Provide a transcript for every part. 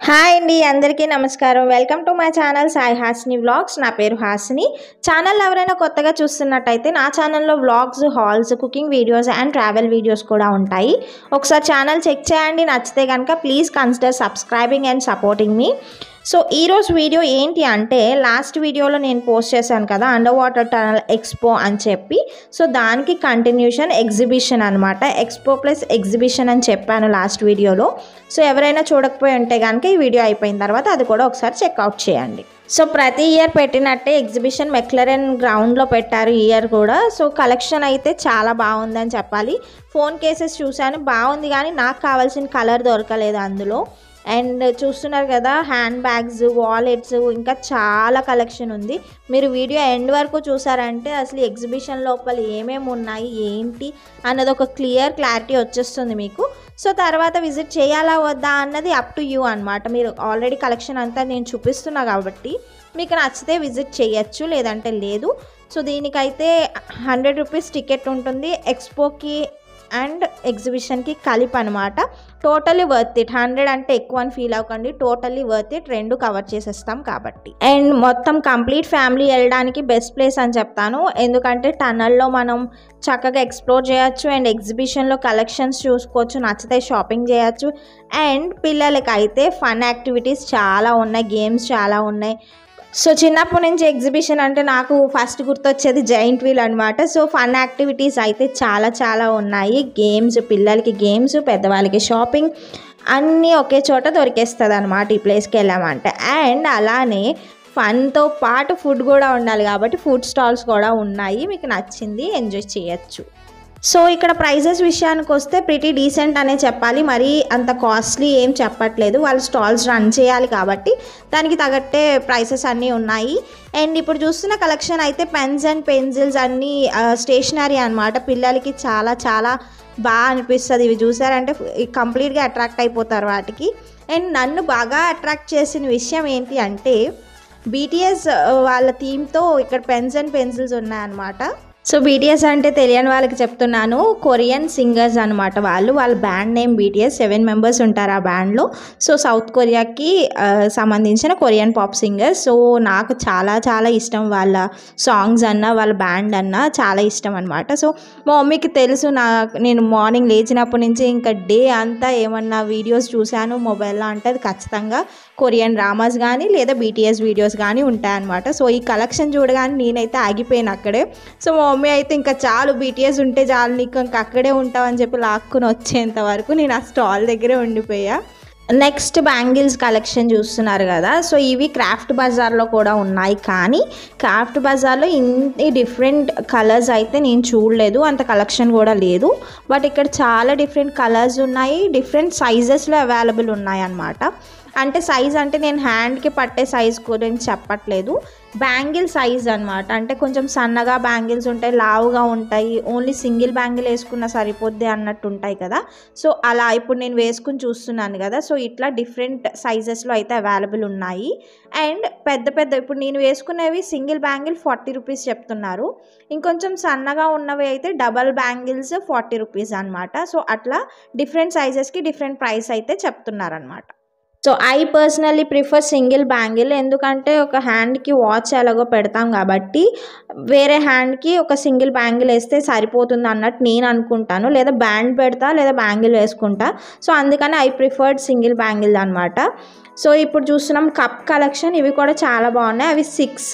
hi అండి అందరికీ నమస్కారం welcome to my channel Sai Hasini vlogs నా పేరు హాసిని ఛానల్ ఎవరైనా కొత్తగా చూస్తున్నట్టయితే నా ఛానల్లో vlogs hauls cooking videos and travel videos కూడా ఉంటాయి ఒకసారి ఛానల్ చెక్ చేయండి నచ్చితే కనుక please consider subscribing and supporting మీ సో ఈరోజు వీడియో ఏంటి అంటే లాస్ట్ వీడియోలో నేను పోస్ట్ చేశాను కదా అండర్ వాటర్ టనల్ ఎక్స్పో అని చెప్పి సో దానికి కంటిన్యూషన్ ఎగ్జిబిషన్ అనమాట ఎక్స్పో ప్లస్ ఎగ్జిబిషన్ అని చెప్పాను లాస్ట్ వీడియోలో సో ఎవరైనా చూడకపోయి ఉంటే కనుక ఈ వీడియో అయిపోయిన తర్వాత అది కూడా ఒకసారి చెక్అవుట్ చేయండి సో ప్రతి ఇయర్ పెట్టినట్టే ఎగ్జిబిషన్ మెక్లరెన్ గ్రౌండ్లో పెట్టారు ఈ ఇయర్ కూడా సో కలెక్షన్ అయితే చాలా బాగుందని చెప్పాలి ఫోన్ కేసెస్ చూశాను బాగుంది కానీ నాకు కావాల్సిన కలర్ దొరకలేదు అందులో అండ్ చూస్తున్నారు కదా హ్యాండ్ బ్యాగ్స్ వాలెట్స్ ఇంకా చాలా కలెక్షన్ ఉంది మీరు వీడియో ఎండ్ వరకు చూసారంటే అసలు ఎగ్జిబిషన్ లోపల ఏమేమి ఉన్నాయి ఏంటి అన్నది ఒక క్లియర్ క్లారిటీ వచ్చేస్తుంది మీకు సో తర్వాత విజిట్ చేయాలా వద్దా అన్నది అప్ టు యూ అనమాట మీరు ఆల్రెడీ కలెక్షన్ అంతా నేను చూపిస్తున్నా కాబట్టి మీకు నచ్చితే విజిట్ చేయొచ్చు లేదంటే లేదు సో దీనికైతే హండ్రెడ్ రూపీస్ టికెట్ ఉంటుంది ఎక్స్పోకి అండ్ ఎగ్జిబిషన్కి కలిపి అనమాట టోటలీ వర్త్ ఇట్ హండ్రెడ్ అంటే ఎక్కువ అని ఫీల్ అవ్వకండి టోటల్లీ వర్త్ ఇట్ రెండు కవర్ చేసేస్తాం కాబట్టి అండ్ మొత్తం కంప్లీట్ ఫ్యామిలీ వెళ్ళడానికి బెస్ట్ ప్లేస్ అని చెప్తాను ఎందుకంటే టనల్లో మనం చక్కగా ఎక్స్ప్లోర్ చేయొచ్చు అండ్ ఎగ్జిబిషన్లో కలెక్షన్స్ చూసుకోవచ్చు నచ్చితే షాపింగ్ చేయొచ్చు అండ్ పిల్లలకి అయితే ఫన్ యాక్టివిటీస్ చాలా ఉన్నాయి గేమ్స్ చాలా ఉన్నాయి సో చిన్నప్పటి నుంచి ఎగ్జిబిషన్ అంటే నాకు ఫస్ట్ గుర్తొచ్చేది జైంట్ వీల్ అనమాట సో ఫన్ యాక్టివిటీస్ అయితే చాలా చాలా ఉన్నాయి గేమ్స్ పిల్లలకి గేమ్స్ పెద్దవాళ్ళకి షాపింగ్ అన్నీ ఒకే చోట దొరికేస్తుంది అనమాట ఈ ప్లేస్కి వెళ్ళామంటే అండ్ అలానే ఫన్తో పాటు ఫుడ్ కూడా ఉండాలి కాబట్టి ఫుడ్ స్టాల్స్ కూడా ఉన్నాయి మీకు నచ్చింది ఎంజాయ్ చేయొచ్చు సో ఇక్కడ ప్రైజెస్ విషయానికి వస్తే ప్రిటీ డీసెంట్ అనే చెప్పాలి మరీ అంత కాస్ట్లీ ఏం చెప్పట్లేదు వాళ్ళు స్టాల్స్ రన్ చేయాలి కాబట్టి దానికి తగ్గట్టే ప్రైసెస్ అన్నీ ఉన్నాయి అండ్ ఇప్పుడు చూస్తున్న కలెక్షన్ అయితే పెన్స్ అండ్ పెన్సిల్స్ అన్నీ స్టేషనరీ అనమాట పిల్లలకి చాలా చాలా బాగా అనిపిస్తుంది ఇవి చూసారంటే కంప్లీట్గా అట్రాక్ట్ అయిపోతారు వాటికి అండ్ నన్ను బాగా అట్రాక్ట్ చేసిన విషయం ఏంటి అంటే బీటీఎస్ వాళ్ళ థీమ్తో ఇక్కడ పెన్స్ అండ్ పెన్సిల్స్ ఉన్నాయన్నమాట సో బీటీఎస్ అంటే తెలియని వాళ్ళకి చెప్తున్నాను కొరియన్ సింగర్స్ అనమాట వాళ్ళు వాళ్ళ band name BTS seven members ఉంటారు ఆ బ్యాండ్లో సో సౌత్ కొరియాకి ఆ, సంబంధించిన కొరియన్ పాప్ సింగర్స్ సో నాకు చాలా చాలా ఇష్టం వాళ్ళ సాంగ్స్ అన్న వాళ్ళ బ్యాండ్ అన్న చాలా ఇష్టం అనమాట సో మా మమ్మీకి తెలుసు నా నేను మార్నింగ్ లేచినప్పటి నుంచి ఇంకా డే అంతా ఏమన్నా వీడియోస్ చూశాను మొబైల్లో అంటే అది ఖచ్చితంగా కొరియన్ డ్రామాస్ కానీ లేదా బీటీఎస్ వీడియోస్ కానీ ఉంటాయన్నమాట సో ఈ కలెక్షన్ చూడగానే నేనైతే ఆగిపోయాను అక్కడే సో మా మమ్మీ అయితే ఇంకా చాలు బీటీఎస్ ఉంటే చాలు నీకు ఇంకా అక్కడే ఉంటావని చెప్పి లాక్కుని వచ్చేంత వరకు నేను ఆ స్టాల్ దగ్గరే ఉండిపోయా నెక్స్ట్ బ్యాంగిల్స్ కలెక్షన్ చూస్తున్నారు కదా సో ఇవి క్రాఫ్ట్ బజార్లో కూడా ఉన్నాయి కానీ క్రాఫ్ట్ బజార్లో ఇన్ని డిఫరెంట్ కలర్స్ అయితే నేను చూడలేదు అంత కలెక్షన్ కూడా లేదు బట్ ఇక్కడ చాలా డిఫరెంట్ కలర్స్ ఉన్నాయి డిఫరెంట్ సైజెస్లో అవైలబుల్ ఉన్నాయి అన్నమాట అంటే సైజ్ అంటే నేను హ్యాండ్కి పట్టే సైజ్ గురించి చెప్పట్లేదు బ్యాంగిల్ సైజ్ అనమాట అంటే కొంచెం సన్నగా బ్యాంగిల్స్ ఉంటాయి లావుగా ఉంటాయి ఓన్లీ సింగిల్ బ్యాంగిల్ వేసుకున్న సరిపోద్ది అన్నట్టు ఉంటాయి కదా సో అలా ఇప్పుడు నేను వేసుకుని చూస్తున్నాను కదా సో ఇట్లా డిఫరెంట్ సైజెస్లో అయితే అవైలబుల్ ఉన్నాయి అండ్ పెద్ద పెద్ద ఇప్పుడు నేను వేసుకునేవి సింగిల్ బ్యాంగిల్ ఫార్టీ రూపీస్ చెప్తున్నారు ఇంకొంచెం సన్నగా ఉన్నవి అయితే డబల్ బ్యాంగిల్స్ ఫార్టీ రూపీస్ అనమాట సో అట్లా డిఫరెంట్ సైజెస్కి డిఫరెంట్ ప్రైస్ అయితే చెప్తున్నారనమాట so I personally prefer single bangle ఎందుకంటే ఒక హ్యాండ్కి వాచ్ ఎలాగో పెడతాం కాబట్టి వేరే హ్యాండ్కి ఒక సింగిల్ బ్యాంగిల్ వేస్తే సరిపోతుంది అన్నట్టు నేను అనుకుంటాను లేదా బ్యాండ్ పెడతా లేదా బ్యాంగిల్ వేసుకుంటా సో అందుకని ఐ ప్రిఫర్డ్ సింగిల్ బ్యాంగిల్ అనమాట సో ఇప్పుడు చూస్తున్నాం కప్ కలెక్షన్ ఇవి కూడా చాలా బాగున్నాయి అవి సిక్స్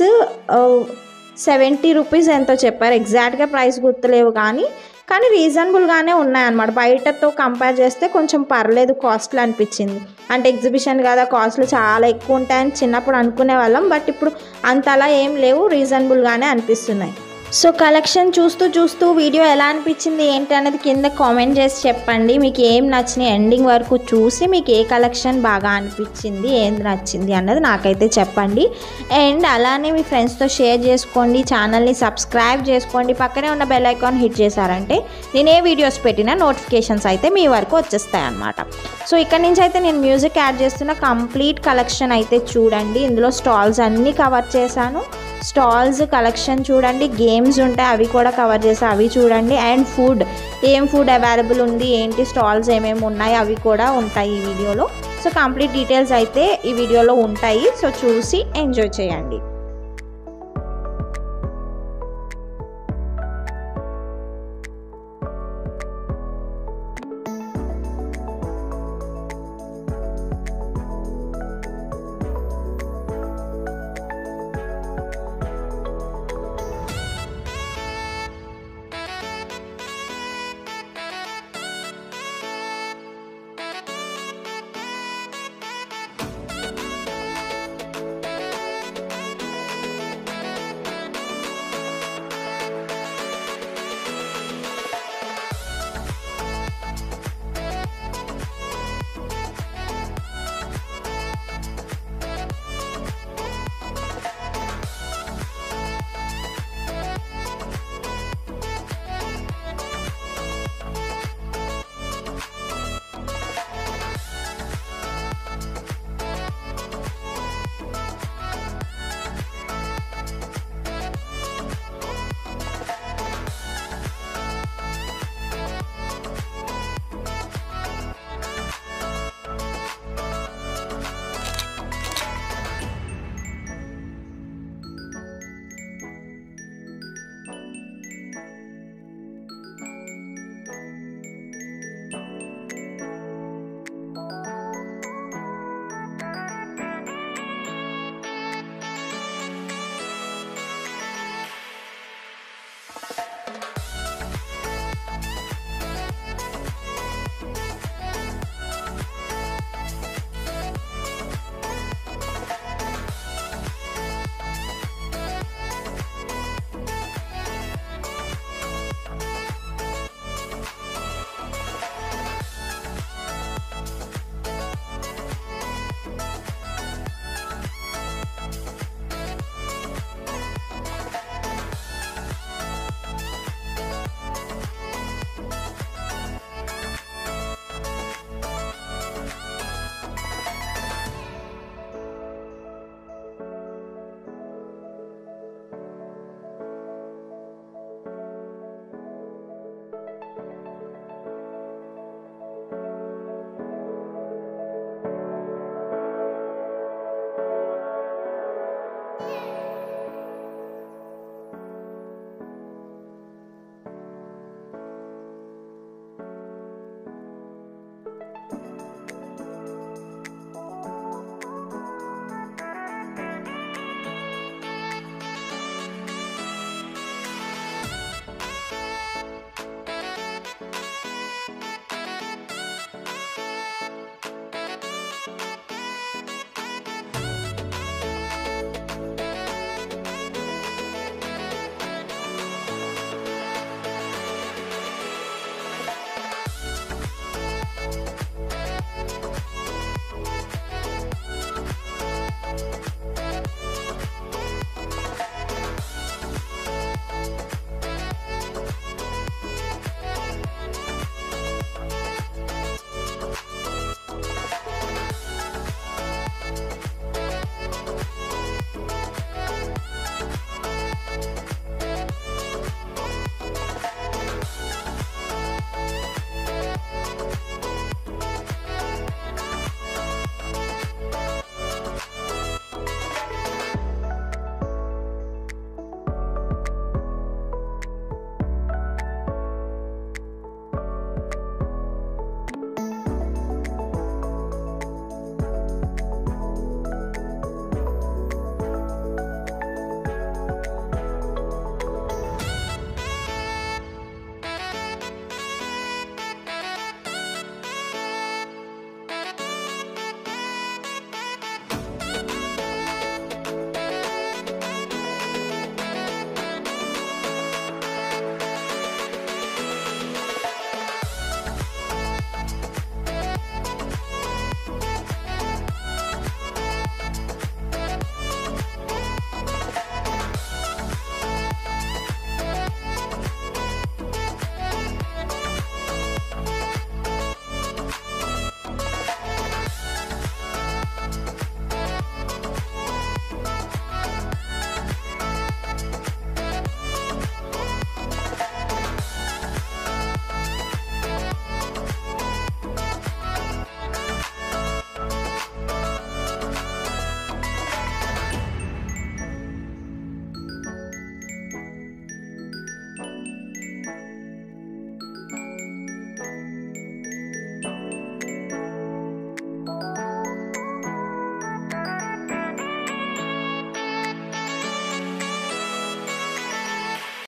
సెవెంటీ రూపీస్ ఎంతో చెప్పారు ఎగ్జాక్ట్గా ప్రైస్ గుర్తులేవు కానీ కానీ రీజనబుల్గానే ఉన్నాయన్నమాట బయటతో కంపేర్ చేస్తే కొంచెం పర్లేదు కాస్ట్లు అనిపించింది అంటే ఎగ్జిబిషన్ కదా కాస్ట్లు చాలా ఎక్కువ ఉంటాయని చిన్నప్పుడు అనుకునే వాళ్ళం బట్ ఇప్పుడు అంతలా ఏం లేవు రీజనబుల్గానే అనిపిస్తున్నాయి సో కలెక్షన్ చూస్తూ చూస్తూ వీడియో ఎలా అనిపించింది ఏంటి అనేది కింద కామెంట్ చేసి చెప్పండి మీకు ఏం నచ్చినాయి ఎండింగ్ వరకు చూసి మీకు ఏ కలెక్షన్ బాగా అనిపించింది ఏం నచ్చింది అన్నది నాకైతే చెప్పండి అండ్ అలానే మీ ఫ్రెండ్స్తో షేర్ చేసుకోండి ఛానల్ని సబ్స్క్రైబ్ చేసుకోండి పక్కనే ఉన్న బెల్ ఐకాన్ హిట్ చేశారంటే నేను ఏ వీడియోస్ పెట్టినా నోటిఫికేషన్స్ అయితే మీ వరకు వచ్చేస్తాయి అన్నమాట సో ఇక్కడ నుంచి అయితే నేను మ్యూజిక్ యాడ్ చేస్తున్న కంప్లీట్ కలెక్షన్ అయితే చూడండి ఇందులో స్టాల్స్ అన్నీ కవర్ చేశాను స్టాల్స్ కలెక్షన్ చూడండి గేమ్స్ ఉంటాయి అవి కూడా కవర్ చేసి అవి చూడండి అండ్ ఫుడ్ ఏం ఫుడ్ అవైలబుల్ ఉంది ఏంటి స్టాల్స్ ఏమేమి ఉన్నాయి అవి కూడా ఉంటాయి ఈ వీడియోలో సో కంప్లీట్ డీటెయిల్స్ అయితే ఈ వీడియోలో ఉంటాయి సో చూసి ఎంజాయ్ చేయండి